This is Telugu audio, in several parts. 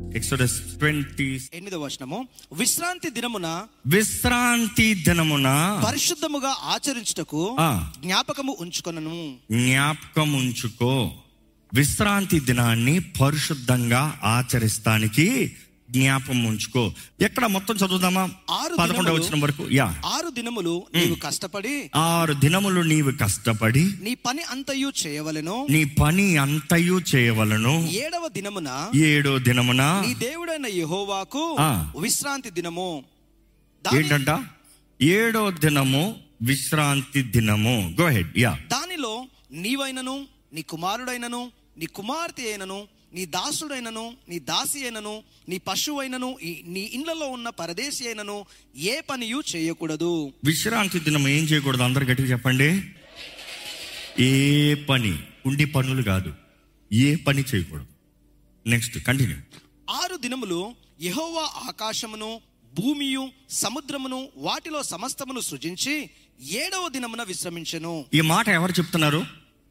ఎక్సోడస్ ట్వంటీ ఎనిమిదవ వచనము విశ్రాంతి దినమున విశ్రాంతి దినమున పరిశుద్ధముగా ఆచరించుటకు ఆ. జ్ఞాపకము ఉంచుకొనను జ్ఞాపకం ఉంచుకో విశ్రాంతి దినాన్ని పరిశుద్ధంగా ఆచరిస్తానికి జ్ఞాపకం ఉంచుకో ఎక్కడ మొత్తం చదువుదామా ఆరు పదకొండవ దినములు- వచ్చిన వరకు యా ఆరు దినములు నీవు కష్టపడి ఆరు దినములు నీవు కష్టపడి నీ పని అంతయు చేయవలెను నీ పని అంతయు చేయవలను ఏడవ దినమున ఏడో దినమున నీ దేవుడైన యెహోవాకు ఆ. విశ్రాంతి దినము దాని- ఏంటంట ఏడో దినము విశ్రాంతి దినము గో హెడ్ యా దానిలో నీవైనను నీ కుమారుడైనను నీ కుమార్తె అయినను నీ దాసుడైనను నీ దాసి అయినను నీ పశువైనను ఈ- నీ ఇండ్లలో ఉన్న పరదేశి అయినను ఏ పనియు చేయకూడదు విశ్రాంతి దినం ఏం చేయకూడదు అందరు గట్టిగా చెప్పండి ఏ పని ఉండి పనులు కాదు ఏ పని చేయకూడదు నెక్స్ట్ కంటిన్యూ ఆరు దినములు యెహోవా ఆకాశమును భూమియు సముద్రమును వాటిలో సమస్తమును సృజించి ఏడవ దినమున విశ్రమించెను ఈ మాట ఎవరు చెప్తున్నారు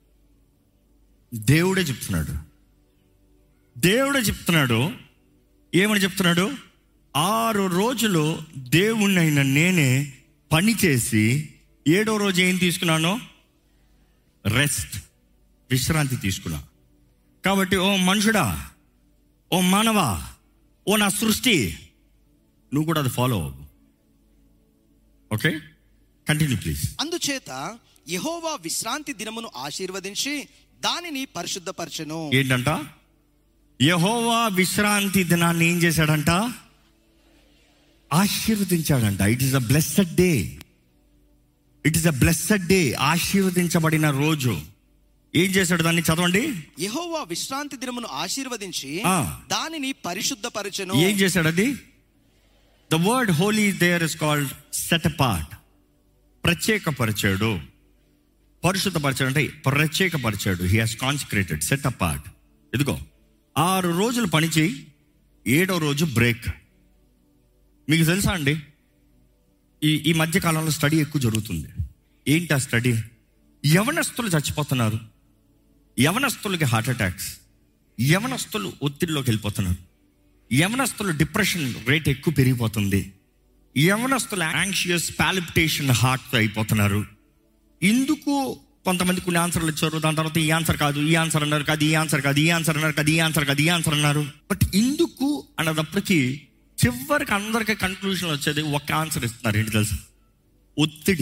దేవుడే చెప్తున్నాడు దేవుడే చెప్తున్నాడు ఏమని చెప్తున్నాడు ఆరు రోజులు దేవుణ్ణైన నేనే పని చేసి ఏడో రోజు ఏం తీసుకున్నాను రెస్ట్ విశ్రాంతి తీసుకున్నా కాబట్టి ఓ మనుషుడా ఓ మానవా ఓ నా సృష్టి నువ్వు కూడా అది ఫాలో అవ్వు ఓకే కంటిన్యూ ప్లీజ్ అందుచేత యెహోవా విశ్రాంతి దినమును ఆశీర్వదించి దానిని పరిశుద్ధపరచెను ఏంటంట యహోవా విశ్రాంతి దినాన్ని ఏం చేశాడంట ఆశీర్వదించాడంట it is a blessed day it is a blessed day ఆశీర్వదించబడిన రోజు ఏం చేశాడు దాన్ని చదవండి యెహోవా విశ్రాంతి దినమును ఆశీర్వదించి ఆ. దానిని పరిశుద్ధపరచెను ఏం చేశాడు అది the word holy there is called set apart ప్రత్యేకపరిచాడు పరిశుద్ధపరిచాడు అంటే ప్రత్యేకపరిచాడు he has consecrated set apart ఇదిగో ఆరు రోజులు పని చేయి ఏడో రోజు బ్రేక్ మీకు తెలుసా అండి ఈ ఈ మధ్య కాలంలో స్టడీ ఎక్కువ జరుగుతుంది ఏంటి ఆ స్టడీ యవనస్తులు చచ్చిపోతున్నారు యవనస్తులకి హార్ట్ అటాక్స్ యవనస్తులు ఒత్తిడిలోకి వెళ్ళిపోతున్నారు యవనస్తులు డిప్రెషన్ రేట్ ఎక్కువ పెరిగిపోతుంది యవనస్తులు యాంగ్షియస్ పాలిపిటేషన్ హార్ట్ అయిపోతున్నారు ఇందుకు కొంతమంది కొన్ని ఆన్సర్లు ఇచ్చారు దాని తర్వాత ఈ ఆన్సర్ కాదు ఈ ఆన్సర్ అన్నారు కాదు ఈ ఆన్సర్ కాదు ఈ ఆన్సర్ అన్నారు కాదు ఈ ఆన్సర్ కాదు ఈ ఆన్సర్ అన్నారు బట్ ఇందుకు అన్నదప్పటికి చివరికి అందరికి కన్క్లూజన్ వచ్చేది ఒక ఆన్సర్ ఇస్తున్నారు ఏంటి తెలుసా ఒత్తిడి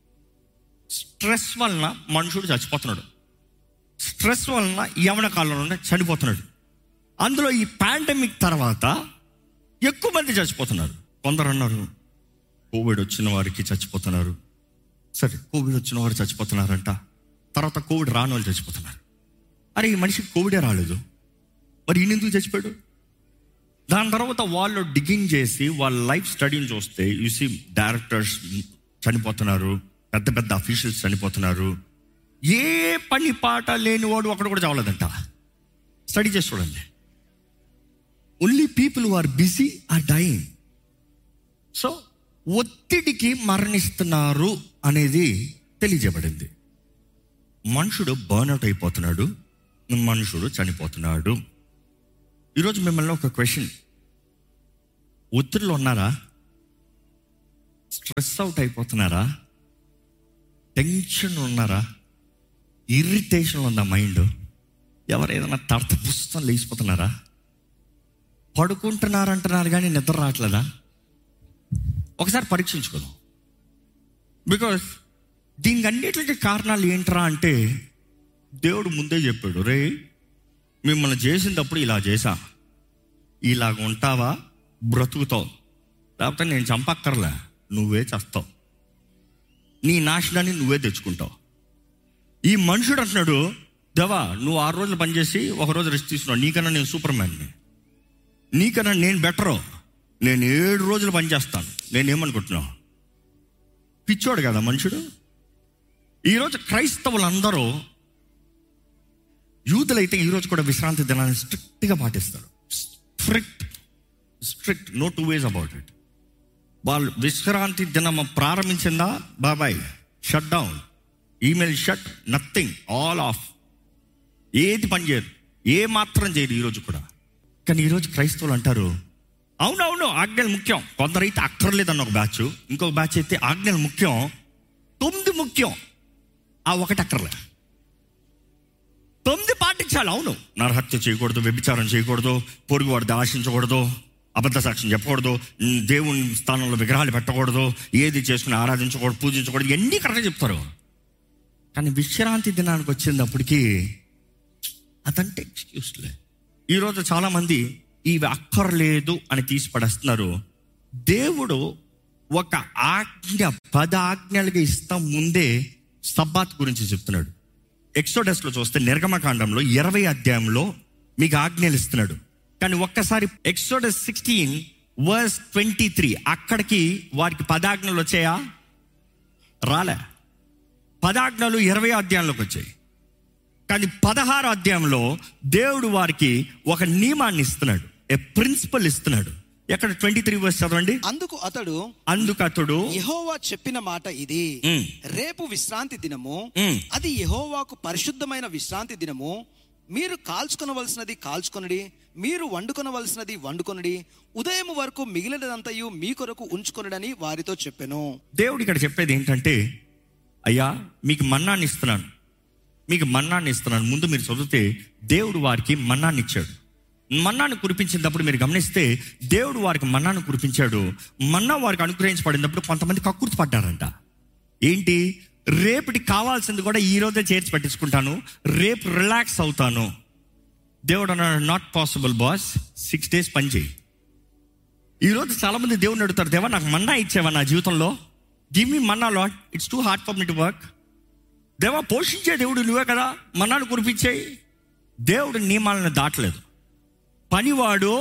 స్ట్రెస్ వలన మనుషుడు చచ్చిపోతున్నాడు స్ట్రెస్ వలన యవన కాలంలోనే చనిపోతున్నాడు అందులో ఈ పాండమిక్ తర్వాత ఎక్కువ మంది చచ్చిపోతున్నారు కొందరు అన్నారు కోవిడ్ వచ్చిన వారికి చచ్చిపోతున్నారు సరే కోవిడ్ వచ్చిన వారు చచ్చిపోతున్నారంట తర్వాత కోవిడ్ రాని వాళ్ళు చచ్చిపోతున్నారు అరే ఈ మనిషికి కోవిడే రాలేదు మరి ఈయన ఎందుకు చచ్చిపోయాడు దాని తర్వాత వాళ్ళు డిగ్గింగ్ చేసి వాళ్ళ లైఫ్ స్టడీని చూస్తే యూసి డైరెక్టర్స్ చనిపోతున్నారు పెద్ద పెద్ద అఫీషియల్స్ చనిపోతున్నారు ఏ పని పాట లేని వాడు అక్కడ కూడా చావలేదంట స్టడీ చేసి చూడండి only people are busy are dying so ఒత్తిడికి మరణిస్తున్నారు అనేది తెలియజేయబడింది మనుషుడు బర్న్అవుట్ అయిపోతున్నాడు మనుషుడు చనిపోతున్నాడు ఈరోజు మిమ్మల్ని ఒక క్వశ్చన్ ఒత్తిడిలో ఉన్నారా స్ట్రెస్ అవుట్ అయిపోతున్నారా టెన్షన్ ఉన్నారా ఇరిటేషన్ ఉందా మైండ్ ఎవరు ఏదైనా తడత పుస్తకం లేచిపోతున్నారా పడుకుంటున్నారంటున్నారు కానీ నిద్ర రావట్లేదా ఒకసారి పరీక్షించుకుందాం బికాస్ దీనికి అన్నిటికీ కారణాలు ఏంట్రా అంటే దేవుడు ముందే చెప్పాడు రే మిమ్మల్ని చేసినప్పుడు ఇలా చేశా ఇలాగ ఉంటావా బ్రతుకుతావు లేకపోతే నేను చంపక్కర్లే నువ్వే చేస్తావు నీ నాశనాన్ని నువ్వే తెచ్చుకుంటావు ఈ మనుషుడు అంటున్నాడు దేవా నువ్వు ఆరు రోజులు పనిచేసి ఒక రోజు రెస్ట్ తీసుకున్నావు నీకన్నా నేను సూపర్ మ్యాన్ని నీకన్నా నేను బెటరు నేను ఏడు రోజులు పనిచేస్తాను నేనేమనుకుంటున్నావు పిచ్చోడు కదా మనుషుడు ఈరోజు క్రైస్తవులందరూ యూతులైతే ఈరోజు కూడా విశ్రాంతి దినాన్ని స్ట్రిక్ట్గా పాటిస్తారు strict strict no two ways about it వాళ్ళు విశ్రాంతి దినం ప్రారంభించిందా బాబాయ్ shut down email shut nothing all off ఏది పని చేయరు ఏ మాత్రం చేయరు ఈరోజు కూడా కానీ ఈరోజు క్రైస్తవులు అంటారు అవునవును ఆజ్ఞలు ముఖ్యం కొందరైతే అక్కర్లేదన్న ఒక బ్యాచ్ ఇంకొక బ్యాచ్ అయితే ఆజ్ఞలు ముఖ్యం తొమ్మిది ముఖ్యం ఆ ఒకటి అక్కర్లే తొమ్మిది పాటించాలి అవును నరహత్య చేయకూడదు వ్యభిచారం చేయకూడదు పొరుగు వాడిని ఆశించకూడదు అబద్ధ సాక్ష్యం చెప్పకూడదు ఉమ్, దేవుని స్థానంలో విగ్రహాలు పెట్టకూడదు ఏది చేసుకుని ఆరాధించకూడదు పూజించకూడదు ఎన్ని కరెక్ట్గా చెప్తారు కానీ విశ్రాంతి దినానికి వచ్చినప్పటికీ అదంటే ఎక్స్క్యూస్లే ఈరోజు చాలామంది ఇవి అక్కర్లేదు అని తీసి పడేస్తున్నారు దేవుడు ఒక ఆజ్ఞ పద ఆజ్ఞలుగా ఇస్తాం ముందే సబ్బాత్ గురించి చెప్తున్నాడు ఎక్సోడస్లో చూస్తే నిర్గమకాండంలో ఇరవై అధ్యాయంలో మీకు ఆజ్ఞలు ఇస్తున్నాడు కానీ ఒక్కసారి Exodus sixteen verse twenty three అక్కడికి వారికి పదాజ్ఞలు వచ్చాయా రాలే పదాజ్ఞలు ఇరవై అధ్యాయంలోకి వచ్చాయి కానీ పదహారు అధ్యాయంలో దేవుడు వారికి ఒక నియమాన్ని ఇస్తున్నాడు ఏ ప్రిన్సిపల్ ఇస్తున్నాడు ఎక్కడ ట్వంటీ త్రీ వర్స్ చదవండి అందుకు అతడు అందుకు అతడు యెహోవా చెప్పిన మాట ఇది మ్. రేపు విశ్రాంతి దినము మ్. అది యెహోవాకు పరిశుద్ధమైన విశ్రాంతి దినము మీరు కాల్చుకొనవలసినది కాల్చుకొనడి మీరు వండుకొనవలసినది వండుకొనడి ఉదయం వరకు మిగిలినదంతయు మీ కొరకు ఉంచుకొనడని వారితో చెప్పెను దేవుడు ఇక్కడ చెప్పేది ఏంటంటే అయ్యా మీకు మన్నాన్ని ఇస్తున్నాను మీకు మన్నాన్ని ఇస్తున్నాను ముందు మీరు చదివితే దేవుడు వారికి మన్నాన్ని ఇచ్చాడు మన్నాన్ని కురిపించినప్పుడు మీరు గమనిస్తే దేవుడు వారికి మన్నాన్ని కురిపించాడు మన్నా వారికి అనుగ్రహించబడినప్పుడు కొంతమంది కక్కుర్తి పడ్డారంట ఏంటి రేపటికి కావాల్సింది కూడా ఈ రోజే చేర్చి పట్టించుకుంటాను రేపు రిలాక్స్ అవుతాను దేవుడు అన్నాడు not possible boss six days పని చేయి ఈరోజు చాలా మంది దేవుడిని అడుగుతారు దేవా నాకు మన్నా ఇచ్చావా నా జీవితంలో give me manna Lord it's too hard for me to work దేవా పోషించే దేవుడు నువ్వే కదా మన్నాను కురిపించేయి దేవుడు నియమాలను దాటలేదు పనివాడు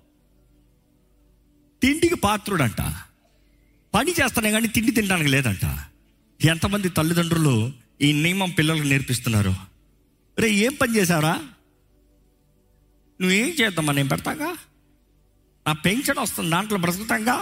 తిండికి పాత్రుడంట పని చేస్తానే కానీ తిండి తినడానికి లేదంట ఎంతమంది తల్లిదండ్రులు ఈ నియమం పిల్లలకు నేర్పిస్తున్నారు రే ఏం పని చేశావురా నువ్వేం చేద్దామా నేను పెడతాగా నా పెన్షన్ వస్తుంది దాంట్లో బ్రతుకుతాంగా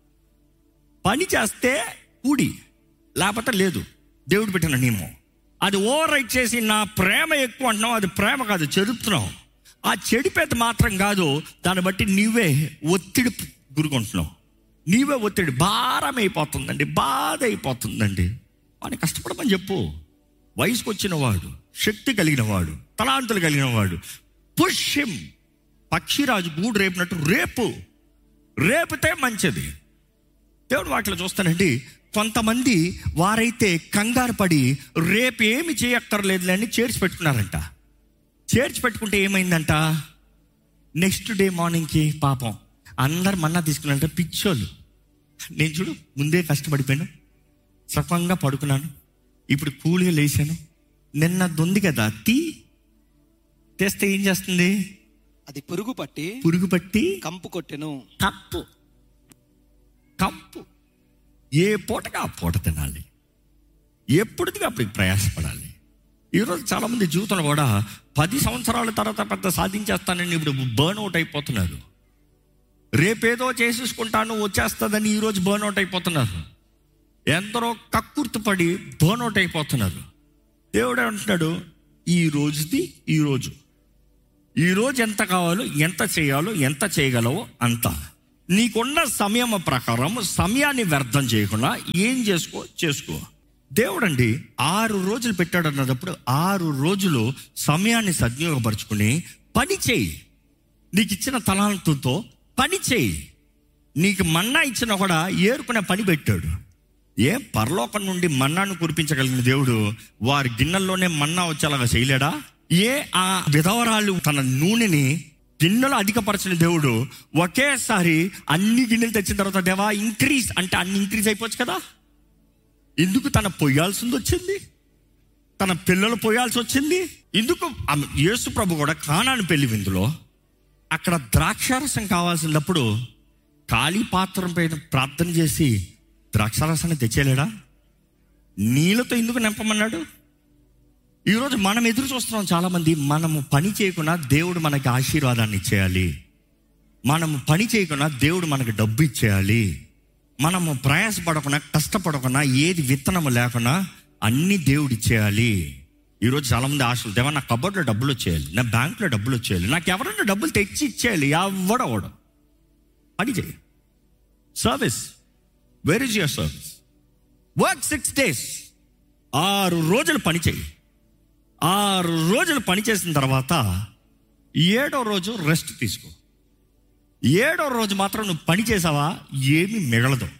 పని చేస్తే కూడి లేకపోతే లేదు దేవుడు పెట్టిన నియమం అది ఓవర్ రైట్ చేసి నా ప్రేమ ఎక్కువ అంటున్నావు అది ప్రేమ కాదు చెడుపుతున్నావు ఆ చెడిపేది మాత్రం కాదు దాన్ని బట్టి నీవే ఒత్తిడి గురుకుంటున్నావు నీవే ఒత్తిడి భారం అయిపోతుందండి బాధ అయిపోతుందండి వాడిని కష్టపడమని చెప్పు వయసుకు వచ్చిన వాడు శక్తి కలిగిన వాడు తలాంతులు కలిగిన వాడు పుష్యం పక్షిరాజు గూడు రేపినట్టు రేపు రేపితే మంచిది దేవుడు వాటిలో చూస్తానండి కొంతమంది వారైతే కంగారు పడి రేపు ఏమి చేయక్కర్లేదులే అని చేర్చి పెట్టుకున్నారంట చేర్చి పెట్టుకుంటే ఏమైందంట నెక్స్ట్ డే మార్నింగ్కి పాపం అందరు మన్నా తీసుకున్నారంటే పిచ్చోళ్ళు నేను చూడు ముందే కష్టపడిపోయాను సుఖంగా పడుకున్నాను ఇప్పుడు కూల్గా లేచాను నిన్న దొంది కదా తీ తెస్తే ఏం చేస్తుంది అది పురుగు పట్టి పురుగు పట్టి కంపు కొట్టెను కప్పు కంపు ఏ పూటగా ఆ పూట తినాలి ఎప్పుడుదిగా అప్పటికి ప్రయాసపడాలి ఈరోజు చాలామంది జీవితంలో కూడా పది సంవత్సరాల తర్వాత పెద్ద సాధించేస్తానని ఇప్పుడు బర్న్ అవుట్ అయిపోతున్నారు రేపేదో చేసేసుకుంటాను వచ్చేస్తుందని ఈరోజు బర్న్ అవుట్ అయిపోతున్నారు ఎందరో కక్కుర్తుపడి బర్న్ అవుట్ అయిపోతున్నారు దేవుడు అంటున్నాడు ఈ రోజుది ఈ రోజు ఈ రోజు ఎంత కావాలో ఎంత చేయాలో ఎంత చేయగలవో అంత నీకున్న సమయం ప్రకారం సమయాన్ని వ్యర్థం చేయకుండా ఏం చేసుకో చేసుకో దేవుడండి ఆరు రోజులు పెట్టాడు అన్నప్పుడు ఆరు రోజులు సమయాన్ని సద్వినియోగపరుచుకుని పని చేయి నీకు ఇచ్చిన తలాంతుతో పని చేయి నీకు మన్నా ఇచ్చినా కూడా ఏరుకునే పని పెట్టాడు ఏ పరలోకం నుండి మన్నాను కురిపించగలిగిన దేవుడు వారి గిన్నెల్లోనే మన్నా వచ్చేలాగా చేయలేడా ఏ ఆ విధవరాలు తన నూనెని గిన్నెలు అధికపరచిన దేవుడు ఒకేసారి అన్ని గిన్నెలు తెచ్చిన తర్వాత దేవా ఇంక్రీజ్ అంటే అన్ని ఇంక్రీజ్ అయిపోవచ్చు కదా ఎందుకు తన పొయ్యాల్సింది వచ్చింది తన పిల్లలు పోయాల్సి వచ్చింది ఎందుకు ఆమె యేసు ప్రభు కూడా కానాని పెళ్లి విందులో అక్కడ ద్రాక్షారసం కావాల్సినప్పుడు ఖాళీ పాత్రం పైన ప్రార్థన చేసి ద్రాక్షారసాన్ని తెచ్చేలేడా నీళ్ళతో ఎందుకు నింపమన్నాడు ఈరోజు మనం ఎదురు చూస్తున్నాం చాలామంది మనము పని చేయకుండా దేవుడు మనకి ఆశీర్వాదాన్ని ఇచ్చేయాలి మనము పని చేయకుండా దేవుడు మనకి డబ్బు ఇచ్చేయాలి మనము ప్రయాసపడకుండా కష్టపడకుండా ఏది విత్తనము లేకుండా అన్ని దేవుడు ఇచ్చేయాలి ఈరోజు చాలామంది ఆశలు దేవా నా కబోర్డ్లో డబ్బులు వచ్చేయాలి నా బ్యాంక్లో డబ్బులు వచ్చేయాలి నాకు ఎవరైనా డబ్బులు తెచ్చి ఇచ్చేయాలి ఎవడవడం పని చేయి service where is your service work six days ఆరు రోజులు పని చేయి ఆరు రోజులు పని చేసిన తర్వాత ఏడో రోజు రెస్ట్ తీసుకో ఏడో రోజు మాత్రం నువ్వు పని చేసావా ఏమీ మిగలదు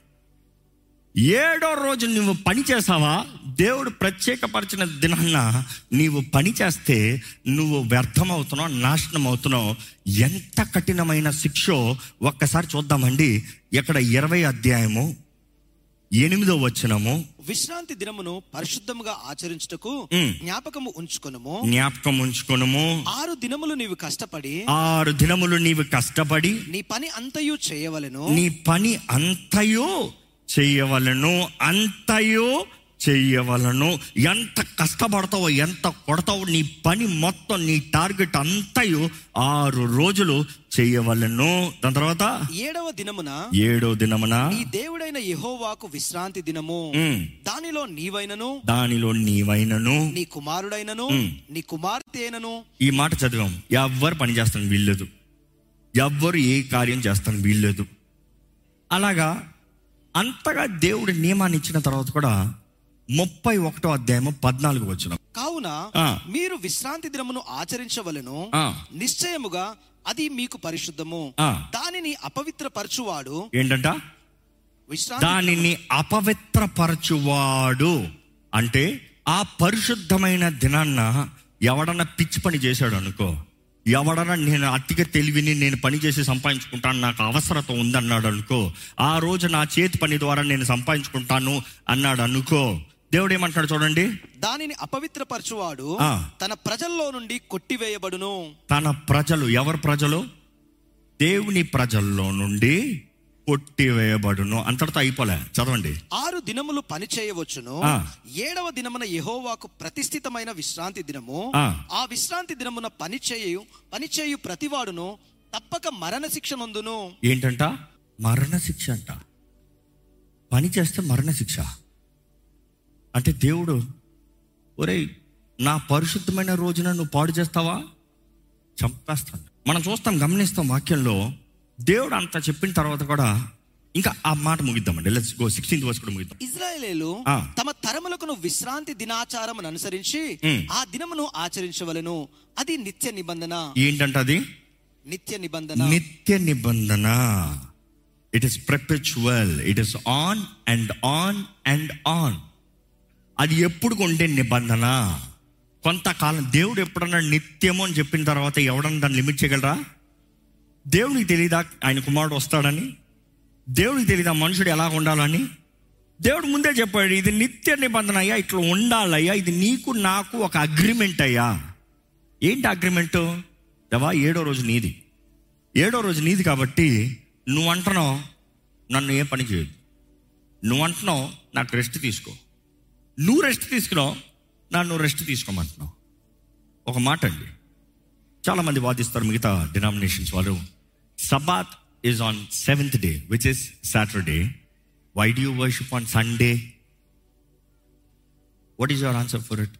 ఏడో రోజు నువ్వు పని చేసావా దేవుడు ప్రత్యేకపరిచిన దినాన్న నీవు పని చేస్తే నువ్వు వ్యర్థమవుతున్నావు నాశనం అవుతున్నావు ఎంత కఠినమైన శిక్షో ఒక్కసారి చూద్దామండి ఇక్కడ ఇరవై అధ్యాయము ఎనిమిదో వచ్చినము విశ్రాంతి దినమును పరిశుద్ధముగా ఆచరించుటకు మ్. జ్ఞాపకము ఉంచుకొనుము జ్ఞాపకం ఉంచుకొనుము ఆరు దినములు నీవు కష్టపడి ఆరు దినములు నీవు కష్టపడి నీ పని అంతయు చేయవలెను నీ పని అంతయో చెయ్యవలను అంతయో చెయ్యవలను ఎంత కష్టపడతావో ఎంత కొడతావో నీ పని మొత్తం నీ టార్గెట్ అంతయు ఆరు రోజులు చెయ్యవలను దాని తర్వాత ఏడవ దినమున ఏడో దినమున నీ దేవుడైన యెహోవాకు విశ్రాంతి దినము ఉమ్, దానిలో నీవైనను దానిలో నీవైనను నీ కుమారుడైనను మ్. నీ కుమార్తె అయినను ఈ మాట చదివాం ఎవ్వరు పని చేస్తాను వీల్లేదు ఎవ్వరు ఏ కార్యం చేస్తాను వీల్లేదు అలాగా అంతగా దేవుడి నియమాన్ని ఇచ్చిన తర్వాత కూడా ముప్పై ఒకటో అధ్యాయము పద్నాలుగు వచ్చిన కావున ఆ. మీరు విశ్రాంతి దినమును ఆచరించవలెను ఆ. నిశ్చయముగా అది మీకు పరిశుద్ధము ఆ. దానిని అపవిత్రపరచువాడు ఏంటంట విశ్రాంతి దానిని అపవిత్రపరచువాడు అంటే ఆ పరిశుద్ధమైన దినాన్న ఎవడన్నా పిచ్చి పని చేశాడు అనుకో ఎవడన్నా నేను అతిగా తెలివిని నేను పని చేసి సంపాదించుకుంటాను నాకు అవసరత ఉందన్నాడు అనుకో ఆ రోజు నా చేతి పని ద్వారా నేను సంపాదించుకుంటాను అన్నాడు అనుకో దేవుడు ఏమంటాడు చూడండి దానిని అపవిత్రపరచువాడు ఆ. తన ప్రజల్లో నుండి కొట్టివేయబడును తన ప్రజలు ఎవరు ప్రజలు దేవుని ప్రజల్లో నుండి కొట్టివేయబడును అంతటితో అయిపోలే చదవండి ఆరు దినములు పని చేయవచ్చును ఆ. ఏడవ దినమున యెహోవాకు ప్రతిష్ఠితమైన విశ్రాంతి దినము ఆ. ఆ విశ్రాంతి దినమున పని చేయు పని చేయు ప్రతివాడును తప్పక మరణ శిక్ష నందును ఏంటంట మరణ శిక్ష అంట పని చేస్తే మరణ శిక్ష అంటే దేవుడు ఒరేయ్ నా పరిశుద్ధమైన రోజున నువ్వు పాడు చేస్తావా చంపేస్తాను మనం చూస్తాం గమనిస్తాం వాక్యంలో దేవుడు అంత చెప్పిన తర్వాత కూడా ఇంకా ఆ మాట ముగిద్దామండి లెట్స్ గో సిక్స్టీన్త్ వర్స్ కూడా ముగిద్దాం ఇజ్రాయేలీలు ఆ. తమ తరములకును విశ్రాంతి దినాచారం అనుసరించి ఉమ్. ఆ దినమును ఆచరించవలెను అది నిత్య నిబంధన ఏంటంట అది నిత్య నిబంధన నిత్య నిబంధన it is perpetual it is on and on and on అది ఎప్పుడు ఉండే నిబంధన కొంతకాలం దేవుడు ఎప్పుడన్నా నిత్యము అని చెప్పిన తర్వాత ఎవడన్నా దాన్ని లిమిట్ చేయగలరా దేవుడికి తెలియదా ఆయన కుమారుడు వస్తాడని దేవుడికి తెలియదా మనుషుడు ఎలా ఉండాలని దేవుడు ముందే చెప్పాడు ఇది నిత్య నిబంధన అయ్యా ఇట్లా ఉండాలయ్యా ఇది నీకు నాకు ఒక అగ్రిమెంట్ అయ్యా ఏంటి అగ్రిమెంట్ దేవా ఏడో రోజు నీది ఏడో రోజు నీది కాబట్టి నువ్వు అంటున్నావు నన్ను ఏ పని చేయదు నువ్వు అంటున్నావు నాకు రెస్ట్ తీసుకో నువ్వు రెస్ట్ తీసుకున్నావు నన్ను రెస్ట్ తీసుకోమంటున్నావు ఒక మాట అండి చాలామంది వాదిస్తారు మిగతా డినామినేషన్స్ వాళ్ళు Sabbath is on seventh day which is Saturday why do you worship on Sunday what is your answer for it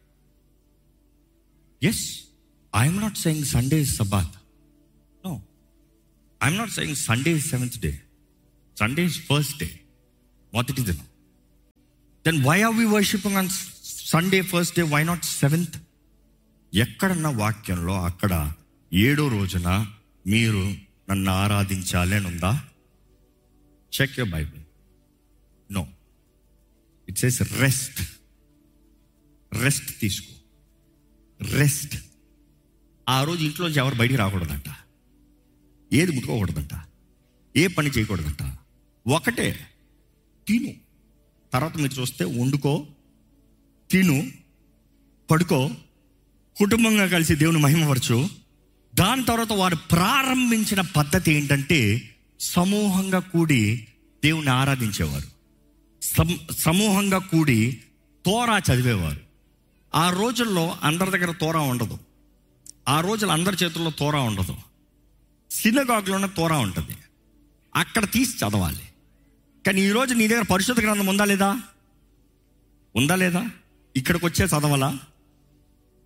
yes I'm not saying Sunday is Sabbath no I'm not saying Sunday is seventh day Sunday is first day మొదటి దినం then why are we worshipping on Sunday first day why not seventh ఎక్కడన్నా వాక్యంలో అక్కడ ఏడో రోజున మీరు నన్ను ఆరాధించాలి అని ఉందా check your Bible no it says rest rest తీసుకో రెస్ట్ ఆ రోజు ఇంట్లోంచి ఎవరు బయటికి రాకూడదంట ఏది ముట్టుకోకూడదంట ఏ పని చేయకూడదంట ఒకటే తిను తర్వాత మీరు చూస్తే వండుకో తిను పడుకో కుటుంబంగా కలిసి దేవుని మహిమపరచు దాని తర్వాత వారు ప్రారంభించిన పద్ధతి ఏంటంటే సమూహంగా కూడి దేవుని ఆరాధించేవారు సమ్- సమూహంగా కూడి తోరా చదివేవారు ఆ రోజుల్లో అందరి దగ్గర తోరా ఉండదు ఆ రోజులు అందరి చేతుల్లో తోరా ఉండదు సినగాగ్లోనే తోరా ఉంటుంది అక్కడ తీసి చదవాలి కానీ ఈరోజు నీ దగ్గర పరిశుద్ధ గ్రంథం ఉందా లేదా ఉందా లేదా ఇక్కడికి వచ్చే చదవాలా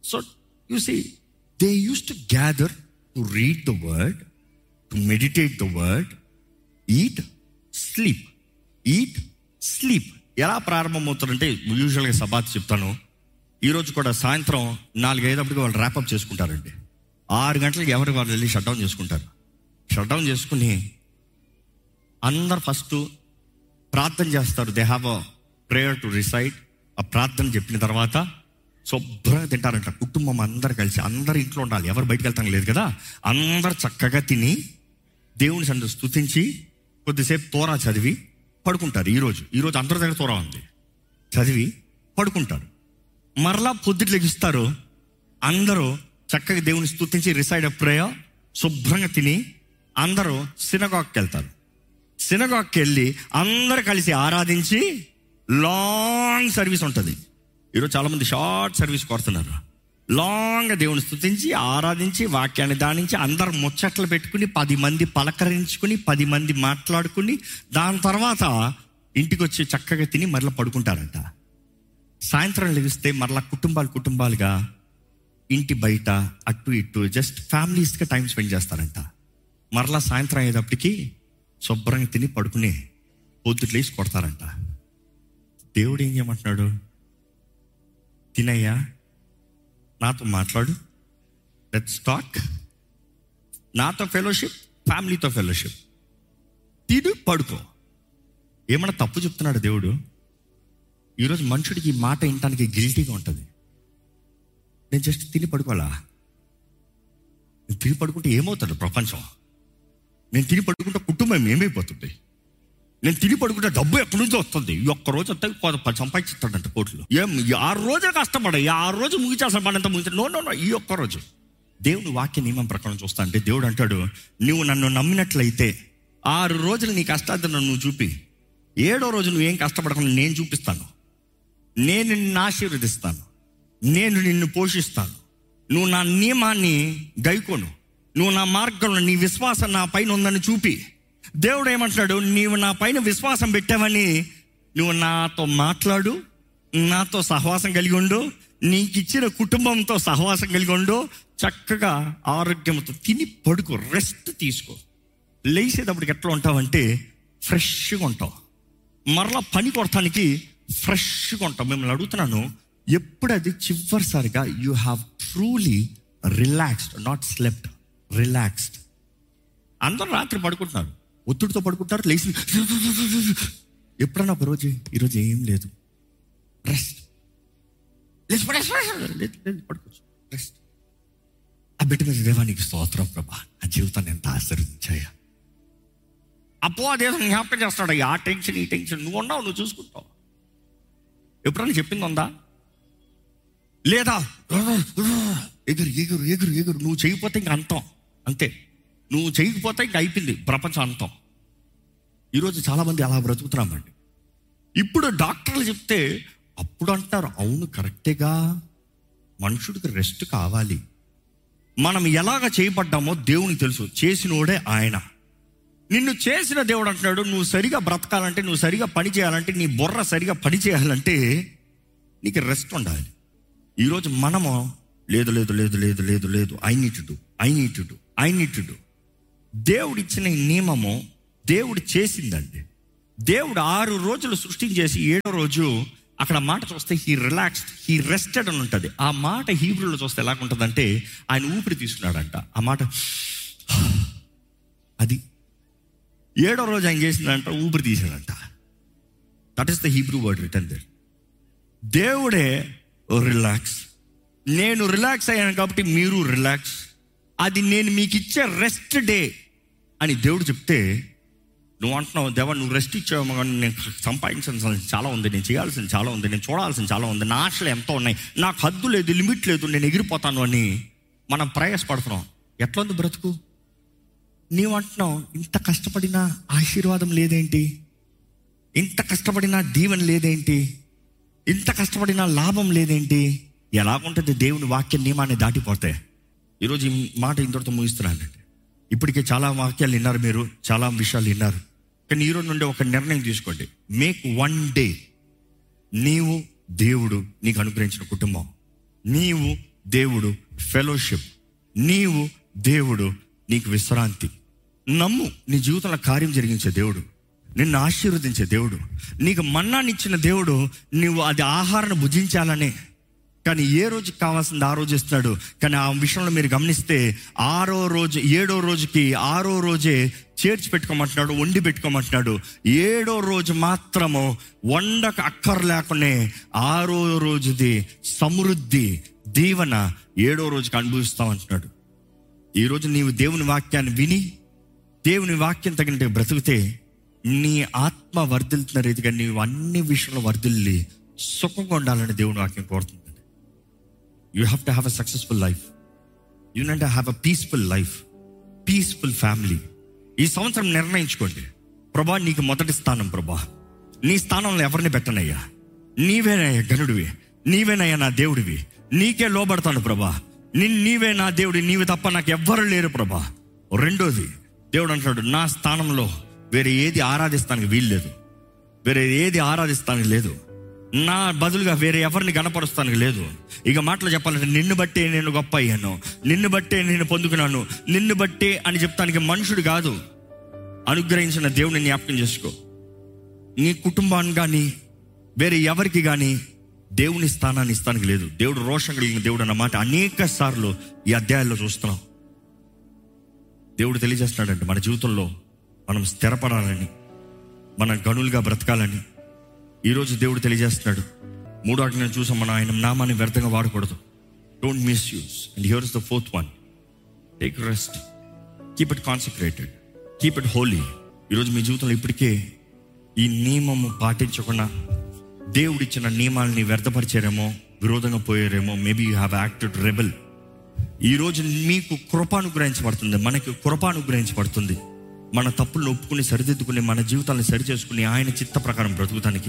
so you see they use to gather to read the word to meditate the word eat sleep eat sleep ఎలా ప్రారంభమవుతారంటే యూజువల్గా సబాత్ చెప్తాను ఈరోజు కూడా సాయంత్రం నాలుగైదప్పటికి వాళ్ళు ర్యాపప్ చేసుకుంటారండి ఆరు గంటలకు ఎవరి వాళ్ళు వెళ్ళి షట్ డౌన్ చేసుకుంటారు షట్ డౌన్ చేసుకుని అందరు ఫస్ట్ ప్రార్థన చేస్తారు they have a prayer to recite ఆ ప్రార్థన చెప్పిన తర్వాత శుభ్రంగా తింటారంట కుటుంబం అందరు కలిసి అందరు ఇంట్లో ఉండాలి ఎవరు బయటకు వెళ్తాం లేదు కదా అందరు చక్కగా తిని దేవుని సందు స్తుతించి కొద్దిసేపు తోరా చదివి పడుకుంటారు ఈరోజు ఈరోజు అందరి దగ్గర తోరా ఉంది చదివి పడుకుంటారు మరలా పొద్దుట లెగిస్తారు అందరూ చక్కగా దేవుని స్తుతించి రిసైడ్ ప్రేయర్ శుభ్రంగా తిని అందరూ సినగాక్కి వెళ్తారు సినగాక్కి వెళ్ళి అందరు కలిసి ఆరాధించి లాంగ్ సర్వీస్ ఉంటుంది ఈరోజు చాలా మంది షార్ట్ సర్వీస్ కోరుతున్నారు లాంగ్ దేవుని స్తుతించి ఆరాధించి వాక్యాన్ని దానించి అందరు ముచ్చట్లు పెట్టుకుని పది మంది పలకరించుకుని పది మంది మాట్లాడుకుని దాని తర్వాత ఇంటికి వచ్చి చక్కగా తిని మరలా పడుకుంటారంట సాయంత్రం లెగిస్తే మరలా కుటుంబాలు కుటుంబాలుగా ఇంటి బయట అటు ఇటు జస్ట్ ఫ్యామిలీస్గా టైం స్పెండ్ చేస్తారంట మరలా సాయంత్రం అయ్యేటప్పటికి శుభ్రంగా తిని పడుకుని పొద్దుట్లు వేసి కొడతారంట దేవుడు ఏం చేయమంటున్నాడు తినయ్యా నాతో మాట్లాడు లెట్స్ టాక్ నాతో ఫెలోషిప్ ఫ్యామిలీతో ఫెలోషిప్ తిడు పడుకో ఏమన్నా తప్పు చెప్తున్నాడు దేవుడు ఈరోజు మనుషుడికి ఈ మాట వినటానికి గిల్టీగా ఉంటుంది నేను జస్ట్ తిని పడుకోవాలా నేను తిని పడుకుంటే ఏమవుతాడు ప్రపంచం నేను తిని పడుకుంటే కుటుంబం ఏమైపోతుంది నేను తిని పడుకుంటే డబ్బు ఎక్కడి నుంచో వస్తుంది ఈ ఒక్క రోజు వస్తే కొ- పది సంపాదిస్తాడంట కోట్లు ఏం ఈ ఆరు రోజే కష్టపడ ఈ ఆరు రోజు ముగిచేసిన పడంతా ముగితే నో నో నో ఈ ఒక్క రోజు దేవుని వాక్య నియమం ప్రకారం చూస్తా అంటే దేవుడు అంటాడు నువ్వు నన్ను నమ్మినట్లయితే ఆరు రోజులు నీ కష్టార్థను నువ్వు చూపి ఏడో రోజు నువ్వేం కష్టపడకుండా నేను చూపిస్తాను నేను నిన్ను ఆశీర్వదిస్తాను నేను నిన్ను పోషిస్తాను నువ్వు నా నియమాన్ని గైకోను నువ్వు నా మార్గంలో నీ విశ్వాసం నా పైన ఉందని చూపి దేవుడు ఏమంటున్నాడు నీవు నా పైన విశ్వాసం పెట్టావని నువ్వు నాతో మాట్లాడు నాతో సహవాసం కలిగి ఉండు నీకు ఇచ్చిన కుటుంబంతో సహవాసం కలిగి ఉండు చక్కగా ఆరోగ్యంతో తిని పడుకో రెస్ట్ తీసుకో లేచేటప్పటికి ఎట్లా ఉంటావంటే ఫ్రెష్గా ఉంటావు మరలా పని కొడటానికి ఫ్రెష్గా ఉంటాం మిమ్మల్ని అడుగుతున్నాను ఎప్పుడు అది చివరిసారిగా you have truly relaxed not slept relaxed అందరూ రాత్రి పడుకుంటున్నారు ఒత్తిడితో పడుకుంటారు లేచి ఎప్పుడన్నా ఒక రోజు ఈరోజు ఏం లేదు రెస్ట్ లేచి పడేసి లేదు లేదు పడుకోవచ్చు రెస్ట్ ఆ బిడ్డ మీద దేవానికి స్తోత్రం ప్రభా ఆ జీవితాన్ని ఎంత ఆశ్రయించాయా అప్పో అదే జ్ఞాపకం చేస్తాడు ఆ టెన్షన్ ఈ టెన్షన్ నువ్వు ఉన్నావు నువ్వు చూసుకుంటావు ఎప్పుడన్నా చెప్పింది ఉందా లేదా ఎగురు ఎగురు ఎగురు ఎగురు నువ్వు చేయకపోతే ఇంక అంతం అంతే నువ్వు చేయకపోతే ఇంక అయిపోయింది ప్రపంచం అంతం ఈరోజు చాలామంది అలా బ్రతుకుతున్నామండి ఇప్పుడు డాక్టర్లు చెప్తే అప్పుడు అంటారు అవును కరెక్టేగా మనుషుడికి రెస్ట్ కావాలి మనం ఎలాగ చేయబడ్డామో దేవునికి తెలుసు చేసినోడే ఆయన నిన్ను చేసిన దేవుడు అంటున్నాడు నువ్వు సరిగా బ్రతకాలంటే నువ్వు సరిగా పని చేయాలంటే నీ బుర్ర సరిగా పని చేయాలంటే నీకు రెస్ట్ ఉండాలి ఈరోజు మనము లేదు లేదు లేదు లేదు లేదు లేదు I need to I need to I need to దేవుడు ఇచ్చిన ఈ నియమము దేవుడు చేసిందండి దేవుడు ఆరు రోజులు సృష్టించేసి ఏడో రోజు అక్కడ మాట చూస్తే హీ రిలాక్స్డ్ హీ రెస్టెడ్ అని ఉంటుంది ఆ మాట హీబ్రూలో చూస్తే ఎలాగుంటుందంటే ఆయన ఊపిరి తీసుకున్నాడంట ఆ మాట అది ఏడో రోజు ఆయన చేసిందంట ఊపిరి తీసాడంట that is the Hebrew word return there దేవుడే రిలాక్స్ నేను రిలాక్స్ అయ్యాను కాబట్టి మీరు రిలాక్స్ అది నేను మీకు ఇచ్చే రెస్ట్ డే అని దేవుడు చెప్తే నువ్వు అంటున్నావు దేవా నువ్వు రెస్ట్ ఇచ్చావు కానీ నేను సంపాదించాల్సిన చాలా ఉంది నేను చేయాల్సింది చాలా ఉంది నేను చూడాల్సింది చాలా ఉంది నా ఆశలు ఎంతో ఉన్నాయి నాకు హద్దు లేదు లిమిట్ లేదు నేను ఎగిరిపోతాను అని మనం ప్రయాసపడుతున్నాం ఎట్లా ఉంది బ్రతుకు నీవు అంటున్నావు ఇంత కష్టపడినా ఆశీర్వాదం లేదేంటి ఇంత కష్టపడినా దీవెన లేదేంటి ఇంత కష్టపడినా లాభం లేదేంటి ఎలాగుంటుంది దేవుని వాక్య నియమాన్ని దాటిపోతే ఈరోజు ఈ మాట ఇంతటితో ముగిస్తున్నానండి ఇప్పటికే చాలా వాక్యాలు విన్నారు మీరు చాలా విషయాలు విన్నారు కానీ ఈరోజు నుండి ఒక నిర్ణయం తీసుకోండి మేక్ వన్ డే నీవు దేవుడు నీకు అనుగ్రహించిన కుటుంబం నీవు దేవుడు ఫెలోషిప్ నీవు దేవుడు నీకు విశ్రాంతి నమ్ము నీ జీవితంలో కార్యం జరిగించే దేవుడు నిన్ను ఆశీర్వదించే దేవుడు నీకు మన్నానిచ్చిన దేవుడు నీవు అది ఆహారాన్ని భుజించాలనే కానీ ఏ రోజుకి కావాల్సింది ఆ రోజు ఇస్తున్నాడు కానీ ఆ విషయంలో మీరు గమనిస్తే ఆరో రోజు ఏడో రోజుకి ఆరో రోజే చేర్చి పెట్టుకోమంటున్నాడు వండి పెట్టుకోమంటున్నాడు ఏడో రోజు మాత్రము వండక అక్కర్ లేకనే ఆరో రోజుది సమృద్ధి దీవెన ఏడో రోజుకి అనుభవిస్తామంటున్నాడు ఈరోజు నీవు దేవుని వాక్యాన్ని విని దేవుని వాక్యం తగినట్టు బ్రతికితే నీ ఆత్మ వర్ధిల్తున్న రీతిగా నీవు అన్ని విషయంలో వర్ధిల్లి సుఖంగా ఉండాలని దేవుని వాక్యం కోరుతుంది you have to have a successful life you need have a peaceful life peaceful family ఈ సంవత్సరం నిర్ణయించుకోండి ప్రభా నీకు మొదటి స్థానం ప్రభా నీ స్థానంలో ఎవరిని పెట్టనయ్యా నీవేనయ్యా గనుడివి నీవేనయ్యా నా దేవుడివి నీకే లోబడతాను ప్రభా నీ నీవే నా దేవుడి నీవి తప్ప నాకు ఎవ్వరు లేరు ప్రభా రెండోది దేవుడు అంటున్నాడు నా స్థానంలో వేరే ఏది ఆరాధిస్తానికి వీల్లేదు వేరే ఏది ఆరాధిస్తానికి లేదు నా బదులుగా వేరే ఎవరిని గణపరుస్తానికి లేదు ఇక మాటలు చెప్పాలంటే నిన్ను బట్టే నేను గొప్ప అయ్యాను నిన్ను బట్టే నేను పొందుకున్నాను నిన్ను బట్టే అని చెప్తానికి మనుషుడు కాదు అనుగ్రహించిన దేవుని జ్ఞాపకం చేసుకో నీ కుటుంబాన్ని కానీ వేరే ఎవరికి కానీ దేవుని స్థానాన్ని ఇస్తానికి లేదు దేవుడు రోషం కలిగిన దేవుడు అన్న మాట అనేక సార్లు ఈ అధ్యాయాల్లో చూస్తున్నాం దేవుడు తెలియజేస్తున్నాడంటే మన జీవితంలో మనం స్థిరపడాలని మన గనులుగా బ్రతకాలని ఈరోజు దేవుడు తెలియజేస్తున్నాడు మూడో ఆజ్ఞను చూసాం మనం ఆయన నామాన్ని వ్యర్థంగా వాడకూడదు don't misuse and here is the fourth one take rest keep it concentrated keep it holy ఈరోజు మీ జీవితంలో ఇప్పటికే ఈ నియమము పాటించకుండా దేవుడిచ్చిన నియమాలని వ్యర్థపరిచారేమో విరోధంగా పోయారేమో maybe you have acted rebel ఈరోజు మీకు కృప అనుగ్రహించబడుతుంది మనకి కృప అనుగ్రహించబడుతుంది మన తప్పులను ఒప్పుకుని సరిదిద్దుకుని మన జీవితాన్ని సరిచేసుకుని ఆయన చిత్త ప్రకారం బ్రతుకుతానికి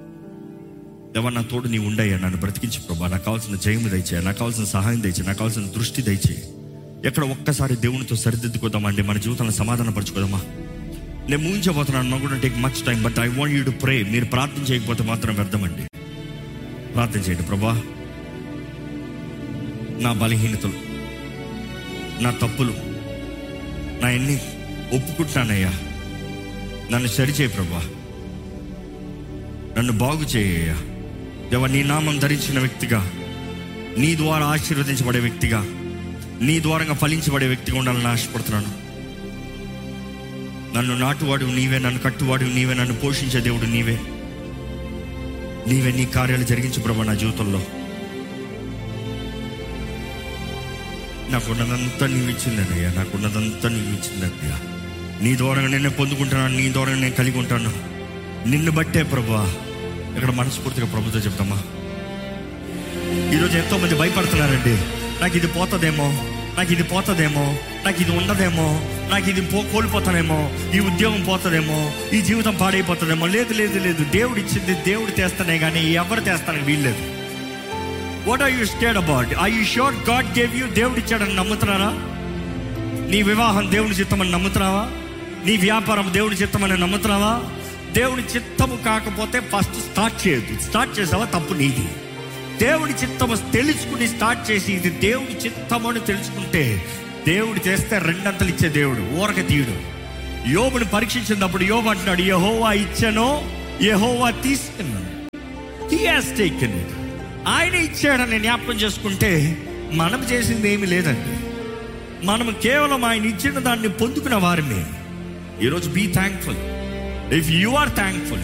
దేవా నా తోడు నీ ఉండయ్యా నన్ను బ్రతికించి ప్రభా నాకు కావాల్సిన జయము దయచే నాకు కావాల్సిన సహాయం దయచే నాకు కావాల్సిన దృష్టి దయచే ఎక్కడ ఒక్కసారి దేవునితో సరిదిద్దుకోదామండి మన జీవితాన్ని సమాధాన పరచుకోదామా నేను ముగించబోతున్నాను నాకు కూడా take much time but I want you to pray మీరు ప్రార్థన చేయకపోతే మాత్రం వ్యర్థమండి ప్రార్థన చేయండి ప్రభా నా బలహీనతలు నా తప్పులు నా ఎన్ని ఒప్పుకుంటున్నానయ్యా నన్ను సరిచేయి ప్రభా నన్ను బాగు చేయ్యా దేవ నీ నామం ధరించిన వ్యక్తిగా నీ ద్వారా ఆశీర్వదించబడే వ్యక్తిగా నీ ద్వారంగా ఫలించబడే వ్యక్తిగా ఉండాలని ఆశపడుతున్నాను నన్ను నాటువాడు నీవే నన్ను కట్టువాడు నీవే నన్ను పోషించే దేవుడు నీవే నీవే నీ కార్యాలు జరిగించు ప్రభా నా జీవితంలో నాకున్నదంతా నీవు ఇచ్చిందనయ్యా నాకున్నదంతా నీవు ఇచ్చిందయ్యా నీ ద్వారా నేను పొందుకుంటున్నాను నీ ద్వారా నేను కలిగి ఉంటాను నిన్ను బట్టే ప్రభా ఇక్కడ మనస్ఫూర్తిగా ప్రభుత్వం చెప్తామా ఈరోజు ఎంతో మంది భయపడుతున్నారండి నాకు ఇది పోతుందేమో నాకు ఇది పోతుందేమో నాకు ఇది ఉండదేమో నాకు ఇది పో కోల్పోతానేమో ఈ ఉద్యోగం పోతుందేమో ఈ జీవితం పాడైపోతుందేమో లేదు లేదు లేదు దేవుడు ఇచ్చింది దేవుడు తెస్తానే కానీ ఎవరు తెస్తానికి వీల్లేదు what are you stayed about I you sure God gave you దేవుడు ఇచ్చాడని నమ్ముతున్నారా నీ వివాహం దేవుని చిత్తమని నమ్ముతున్నావా నీ వ్యాపారం దేవుని చిత్తమని నమ్ముతున్నావా దేవుని చిత్తము కాకపోతే ఫస్ట్ స్టార్ట్ చేయొద్దు స్టార్ట్ చేసావా తప్పు నీది దేవుడి చిత్తము తెలుసుకుని స్టార్ట్ చేసి ఇది దేవుడి చిత్తము అని తెలుసుకుంటే దేవుడు చేస్తే రెండంతలు ఇచ్చే దేవుడు ఊరక తీయుడు యోబుని పరీక్షించినప్పుడు యోబు అంటున్నాడు యహోవా ఇచ్చనో యహోవా తీసుకున్నాడు హీ హాస్ టేకెన్ ఇట్ ఆయన ఇచ్చాడని జ్ఞాపకం చేసుకుంటే మనం చేసింది ఏమీ లేదండి మనం కేవలం ఆయన ఇచ్చిన దాన్ని పొందుకున్న వారిని ఈరోజు be thankful if you are thankful